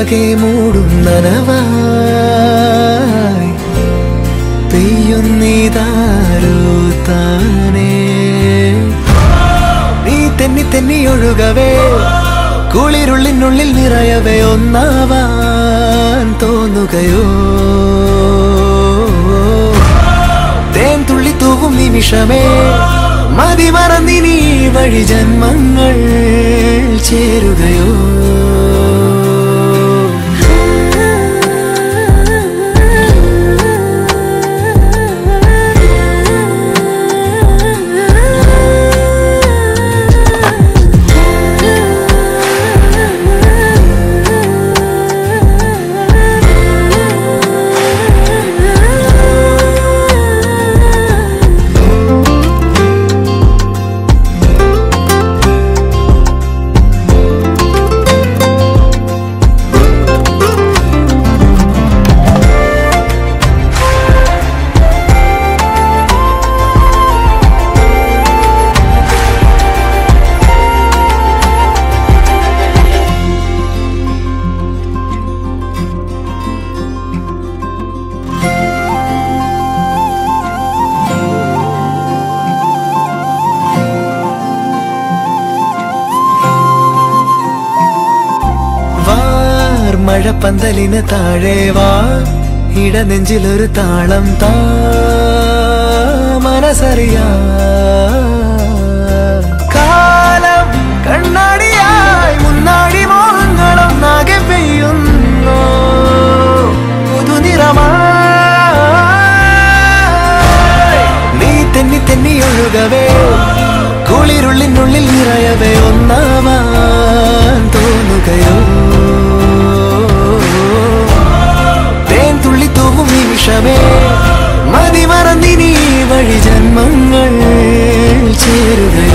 മനമാകെ മൂടും നനവായി പെയ്യുന്നീതാരോ താനേ നീ തെന്നി തെന്നി ഒഴുകവേ കുളിരുള്ളിനുള്ളിൽ നിറയവേ ഒന്നാവാൻ തോന്നുകയോ തേൻ തുള്ളി തൂവും നിമിഷമേ മതി മറന്നിനി വഴി ജന്മങ്ങൾ ചേരുകയോ വാർ മഴപ്പന്തലിന് താഴെ വാ ഇടനെഞ്ചിലൊരു താളം താ മനസ്സറിയാ കാലം കണ്ണാടിയായി മുന്നാടി മോഹങ്ങളും നാകെ പെയ്യുന്നു പുതുനിറമായി നീ തെന്നി തെന്നി ഒഴുകവേ കുളിരുള്ളിനുള്ളിൽ നിറയവേ ഒന്നാവാൻ തോന്നുകയോ തേൻ തുള്ളി തൂവും നിമിഷമേ മതി മറന്നിനി വഴി ജന്മങ്ങൾ ചേരുകയോ